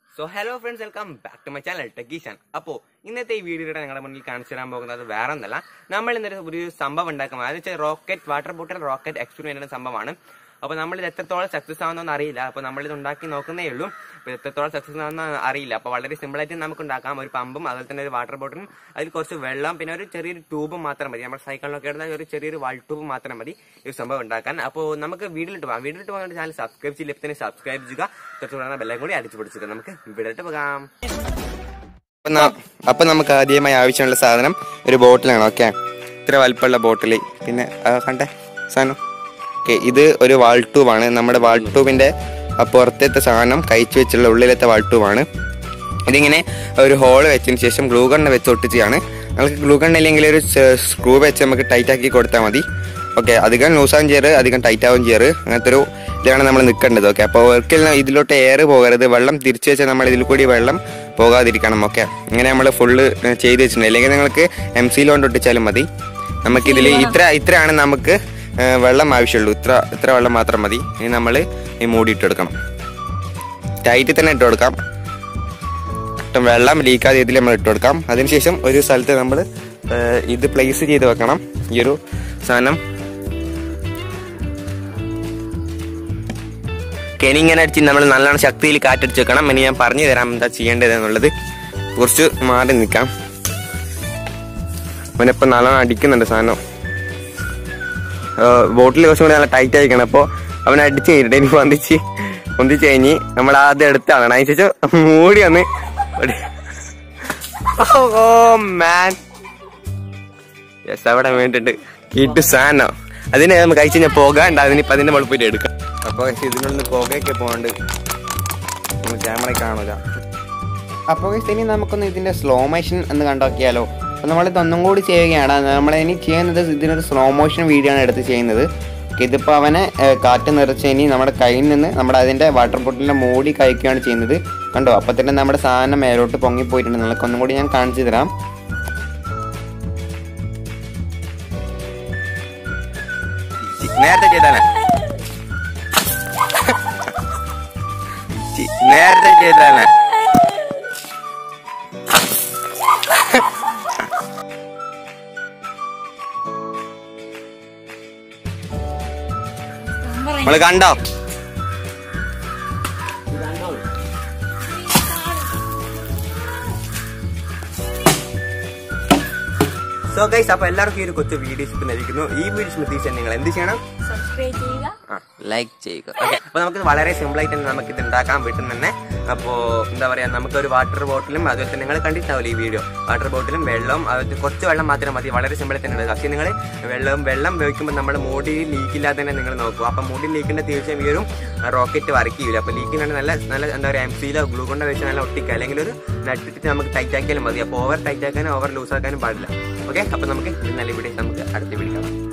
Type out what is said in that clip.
so hello friends welcome back to my channel ടെക്കീഷൻ അപ്പോൾ ഇന്നത്തെ ഈ വീഡിയോയുടെ ഞങ്ങളുടെ മുന്നിൽ കാണിച്ചു തരാൻ പോകുന്നത് വേറെ ഒന്നല്ല നമ്മൾ ഇന്നൊരു ഒരു സംഭവം ഉണ്ടാക്കും അതെന്ന് വെച്ചാൽ rocket water bottle rocket experiment എന്ന സംഭവമാണ് അപ്പോൾ നമ്മൾ ഇത് എത്രത്തോളം സക്സസ് ആവുന്നതെന്ന് അറിയില്ല അപ്പോൾ നമ്മൾ ഇത് ഉണ്ടാക്കി നോക്കുന്നേ ഉള്ളൂ അപ്പോൾ എത്രത്തോളം സക്സസ് ആവുന്ന അറിയില്ല അപ്പോൾ വളരെ സിമ്പിൾ ആയിട്ട് നമുക്ക് ഉണ്ടാക്കാം ഒരു പമ്പും അതുപോലെ തന്നെ ഒരു വാട്ടർ ബോട്ടിലും അതിൽ കുറച്ച് വെള്ളം പിന്നെ ഒരു ചെറിയൊരു ട്യൂബും മാത്രം മതി നമ്മുടെ സൈക്കിളിലൊക്കെ ഇടുന്ന ഒരു ചെറിയൊരു വാൾ ട്യൂബ് മാത്രം മതി ഈ ഒരു സംഭവം ഉണ്ടാക്കാൻ അപ്പോൾ നമുക്ക് വീട്ടിലിട്ട് പോകാം വീട്ടിലിട്ട് പോകാൻ ചാനൽ സബ്സ്ക്രൈബ് ചെയ്യില്ല തന്നെ സബ്സ്ക്രൈബ് ചെയ്യുക തൊട്ട് ബെല്ലം കൂടി അടിച്ചു പിടിച്ചിട്ട് നമുക്ക് വീട്ടിലിട്ട് പോകാം അപ്പൊ ന- അപ്പൊ നമുക്ക് ആദ്യമായി ആവശ്യമുള്ള സാധനം ഒരു ബോട്ടിലാണ് ഓക്കെ ഇത്ര വലിപ്പമുള്ള ബോട്ടിൽ പിന്നെ ആ കണ്ടേ സാധനം ഓക്കെ ഇത് ഒരു വാൾ ട്യൂബാണ് നമ്മുടെ വാൾ ട്യൂബിന്റെ ആ പുറത്തത്തെ സാധനം കഴിച്ചു വെച്ചുള്ള ഉള്ളിലത്തെ വാൾ ട്യൂബാണ് ഇതിങ്ങനെ ഒരു ഹോൾ വെച്ചതിന് ശേഷം ഗ്ലൂ ഗണ്ണ് വെച്ച് ഒട്ടിച്ചാണ് നമുക്ക് ഗ്ലൂ ഗണ്ണ് ഇല്ലെങ്കിൽ ഒരു സ്ക്രൂ വെച്ച് നമുക്ക് ടൈറ്റ് ആക്കി കൊടുത്താൽ മതി ഓക്കെ അധികം ലൂസാവും ചെയ്യാറ് അധികം ടൈറ്റ് ആവും ചെയ്യാറ് അങ്ങനത്തെ ഒരു ഇതാണ് നമ്മൾ നിൽക്കേണ്ടത് ഓക്കെ അപ്പോൾ ഒരിക്കലും ഇതിലോട്ട് എയർ പോകരുത് വെള്ളം തിരിച്ചു വെച്ചാൽ നമ്മൾ ഇതിൽ കൂടി വെള്ളം പോകാതിരിക്കണം ഓക്കെ ഇങ്ങനെ നമ്മൾ ഫുള്ള് ചെയ്ത് വെച്ചിട്ടുണ്ട് അല്ലെങ്കിൽ നിങ്ങൾക്ക് എം സി ലോണ്ട് ഒട്ടിച്ചാലും മതി നമുക്കിതിൽ ഇത്ര ഇത്രയാണ് നമുക്ക് ഏ, വെള്ളം ആവശ്യമുള്ളൂ ഇത്ര ഇത്ര വെള്ളം മാത്രം മതി ഇനി നമ്മൾ ഈ മൂടി ഇട്ടെടുക്കണം ടൈറ്റിൽ തന്നെ ഇട്ട് കൊടുക്കാം ഒട്ടും വെള്ളം ലീക്കാതെ ഇതിൽ നമ്മൾ ഇട്ട് കൊടുക്കാം അതിനുശേഷം ഒരു സ്ഥലത്ത് നമ്മൾ ഇത് പ്ലേസ് ചെയ്ത് വെക്കണം ഈ ഒരു സാധനം കെണി ഇങ്ങനെ അടിച്ച് നമ്മൾ നല്ലോണം ശക്തിയിൽ കാറ്റടിച്ച് വെക്കണം ഇനി ഞാൻ പറഞ്ഞു തരാം എന്താ ചെയ്യേണ്ടത് എന്നുള്ളത് കുറച്ച് മാറി നിൽക്കാം അവനിപ്പോൾ നല്ലോണം അടിക്കുന്നുണ്ട് സാധനം ബോട്ടിൽ കുറച്ചും കൂടി നല്ല ടൈറ്റ് ആയിരിക്കണം അപ്പോൾ അവൻ അടിച്ച് കഴിഞ്ഞിട്ട് ഇനി പൊന്തിച്ച് പൊന്തിച്ച് കഴിഞ്ഞ് നമ്മൾ ആദ്യം എടുത്താണ് അതിനുശേഷം മൂടി വന്ന് ഓ മാൻ യെസ് അവിടെ വേണ്ടിട്ട് കിട്ടു സാധനം അതിനെ നമുക്ക് കഴിച്ച് കഴിഞ്ഞാൽ പോകാണ്ട് അതിനിപ്പോൾ അതിൻ്റെ മുകളിൽ പോയിട്ട് എടുക്കാം അപ്പോൾ ഇതിനുള്ളിൽ പുകയൊക്കെ പോകാണ്ട് ക്യാമറ കാണൂല അപ്പോൾ ഇനി നമുക്കൊന്ന് ഇതിന്റെ സ്ലോ മോഷൻ എന്ന് കണ്ടോക്കിയാലോ അപ്പോൾ നമ്മൾ ഇതൊന്നും കൂടി ചെയ്യുകയാണ് നമ്മൾ ഇനി ചെയ്യുന്നത് ഇതിനൊരു സ്ലോ മോഷൻ വീഡിയോ ആണ് എടുത്ത് ചെയ്യുന്നത് ഇതിപ്പോൾ അവനെ ഏഹ്, കാറ്റ് നിറച്ച് ഇനി നമ്മുടെ കയ്യിൽ നിന്ന് നമ്മുടെ അതിൻ്റെ വാട്ടർ ബോട്ടിലിൻ്റെ മൂടി കഴിക്കുകയാണ് ചെയ്യുന്നത് കണ്ടോ അപ്പോൾ തന്നെ നമ്മുടെ സാധനം മേലോട്ട് പൊങ്ങിപ്പോയിട്ടുണ്ട് നിങ്ങൾക്ക് ഒന്നും കൂടി ഞാൻ കാണിച്ചു തരാം നേരത്തെ ചെയ്താലേ ചി- നേരത്തെ ചെയ്താലേ നമ്മൾ കണ്ടോ സോ ഗൈസ് അപ്പൊ എല്ലാവർക്കും ഈ ഒരു കൊച്ചു വീഡിയോ ഇഷ്ടപ്പെട്ടിരിക്കുന്നു ഈ വീഡിയോ ശ്രദ്ധിച്ചാൽ നിങ്ങൾ എന്ത് ചെയ്യണം സബ്സ്ക്രൈബ് ചെയ്യുക ലൈക്ക് ചെയ്യുക ഓക്കെ അപ്പൊ നമുക്ക് വളരെ സിമ്പിൾ ആയിട്ട് തന്നെ നമുക്ക് ഇത് ഉണ്ടാക്കാൻ പറ്റും തന്നെ അപ്പോ എന്താ പറയാ നമുക്ക് ഒരു വാട്ടർ ബോട്ടിലും അതുപോലെ തന്നെ നിങ്ങൾ കണ്ടിട്ടാവില്ല ഈ വീഡിയോ വാട്ടർ ബോട്ടിലും വെള്ളവും അതുപോലെ കുറച്ച് വെള്ളം മാത്രം മതി വളരെ സിമ്പിൾ ആയിട്ട് തന്നെ പക്ഷേ നിങ്ങൾ വെള്ളം വെള്ളം ഉപയോഗിക്കുമ്പോൾ നമ്മൾ മൂടി ലീക്ക് ഇല്ലാതെ തന്നെ നിങ്ങൾ നോക്കുക അപ്പൊ മൂടി ലീക്കിന്റെ തീർച്ചയായും ഈ ഒരു റോക്കറ്റ് വർക്ക് ചെയ്യില്ല അപ്പൊ ലീക്കിനാണ് നല്ല നല്ല എന്താ പറയാ എം സിയിലോ ഗ്ലൂ കൊണ്ടോ വെച്ച് നല്ല ഒട്ടിക്കുക അല്ലെങ്കിൽ ഒരു നട്ടിട്ട് നമുക്ക് ടൈറ്റ് ആക്കിയാലും മതി അപ്പോൾ ഓവർ ടൈറ്റ് ആക്കാനും ഓവർ ലൂസ് ആക്കാനും പാടില്ല ഓക്കെ അപ്പൊ നമുക്ക് നല്ല വീഡിയോ നമുക്ക് അടുത്ത വീഡിയോ കാണാം